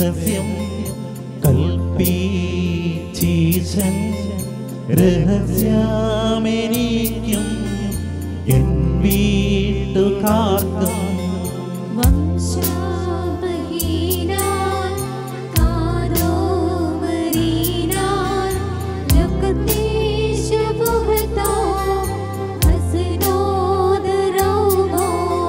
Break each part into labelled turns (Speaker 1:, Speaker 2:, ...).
Speaker 1: രഹസ്യം കൽപ്പീച്ചീശൻ രഹസ്യമെനിക്കും എൻ വീട്ടുകാർക്കും
Speaker 2: വംശാപഹീനാൻ കാരോമരീനാൻ ലക്തീശബുഹതോ ഹസ്നോദരൗമോ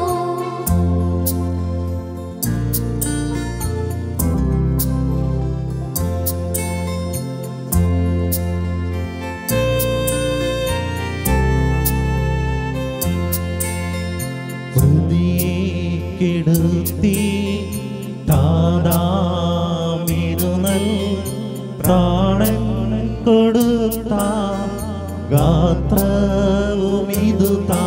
Speaker 1: ഹൃദയെ കെടുത്തി താതാമിരുന്നൽ പ്രാണൻ കൊടുത്ത ഗാത്രവുമിതു താ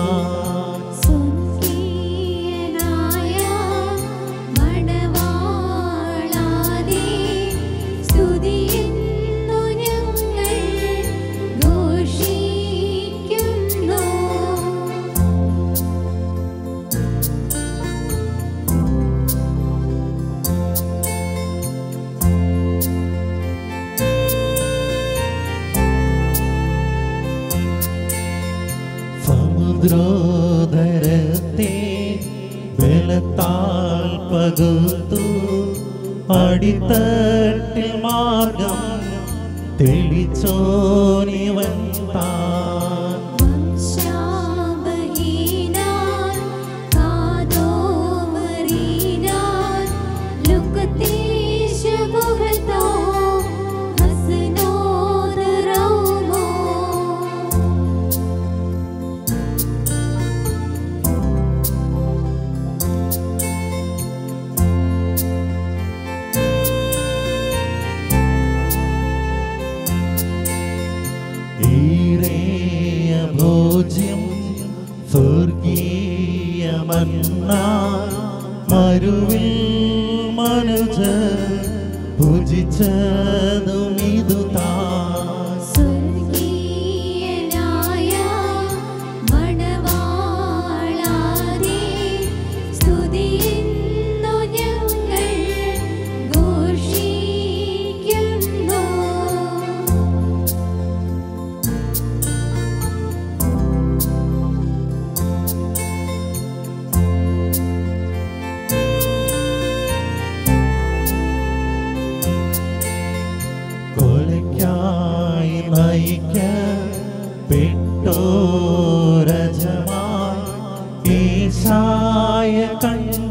Speaker 2: സുഖീയനായ മണവാളാദി സ്തുതിയുന്നു ഞങ്ങൾ ഘോഷിക്കുന്നു
Speaker 1: സമുദ്രോദരത്തെ ബലത്താൽ പകുത്തു അടിത്തട്ടിൽ മാർഗം തെളിച്ചോനിവൻ താൻ
Speaker 2: വംശാപഹീനാൻ കാദോമരീനാൻ ലുക്തീശബുഹതോ ഹസ്നോദരൗമോ
Speaker 1: ഈരേയ ഭോജ്യം സ്വർഗീയമന്ന മരുവിൽ മനുജ ഭുജിച്ചതുമിതു താൻ
Speaker 2: സ്വർഗീയനായ മണവാളാദി സ്തുതിയുന്നു ഞങ്ങൾ ഘോഷിക്കുന്നു
Speaker 1: കൊലയ്ക്കായി നയിക്കപ്പെട്ടോരജമായി ഈശായ കണ്ട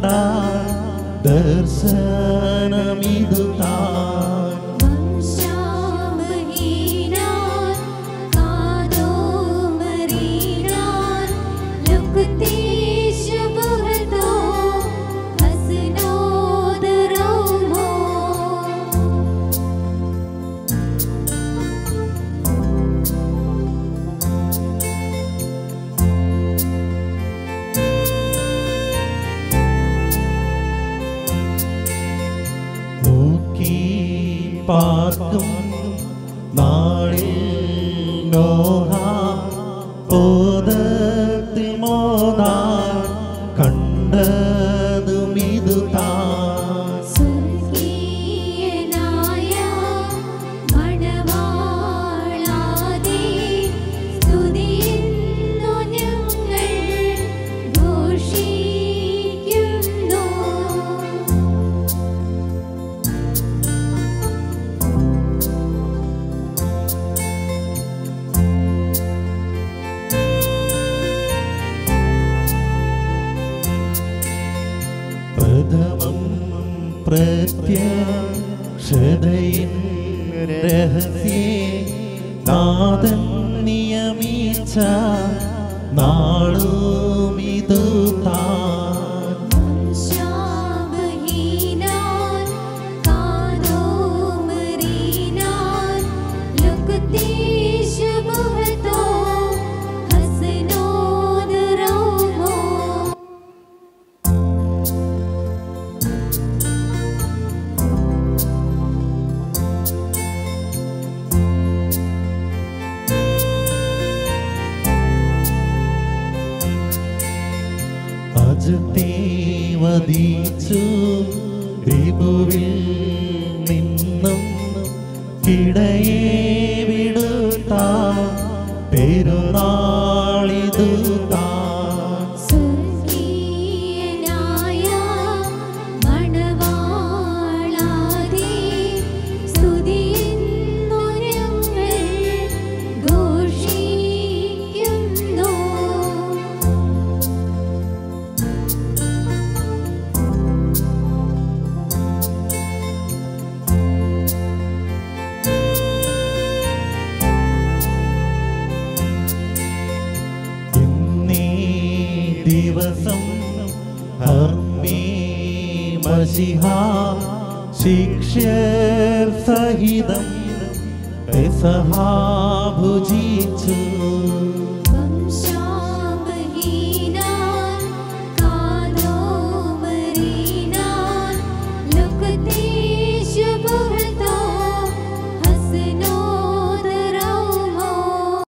Speaker 1: ദർശനമിതു താൻ
Speaker 2: വംശാപഹീനാൻ കാദോമരീനാൻ ലുക്തീശബുഹതോ ഹസ്നോദരൗമോ
Speaker 1: നോക്കി പാർക്കും നാളിൽ നോഹ ബോധത്തിൽ മോദാ കണ്ടതുമിതു താൻ
Speaker 2: സ്വർഗീയനായ മണവാളാദി സ്തുതിയുന്നു ഞങ്ങൾ ഘോഷിക്കുന്നു
Speaker 1: പ്രഥമം പ്രത്യക്ഷതയിൻ രഹസ്യേ നാദൻ നിയമിച്ച നാളുമിതു താൻ
Speaker 2: വംശാപഹീനാൻ കാദോമരീനാൻ ലുക്തീശബുഹതോ ഹസ്നോദരൗമോ
Speaker 1: അജത്തെ വധിച്ചു ത്രിഭുവിൽ നിന്നും കിടയെ വിടുത്ത പെരുന്നാളിതു താൻ
Speaker 2: സ്വർഗീയനായ മണവാളാദി സ്തുതിയെന്നു ഞങ്ങൾ ഘോഷിക്കുന്നു
Speaker 1: ഇന്നീ ദിവസം ഹർമ്മീ മസിഹ ശിക്ഷർ സഹിതം പെസഹ ഭുജിച്ചു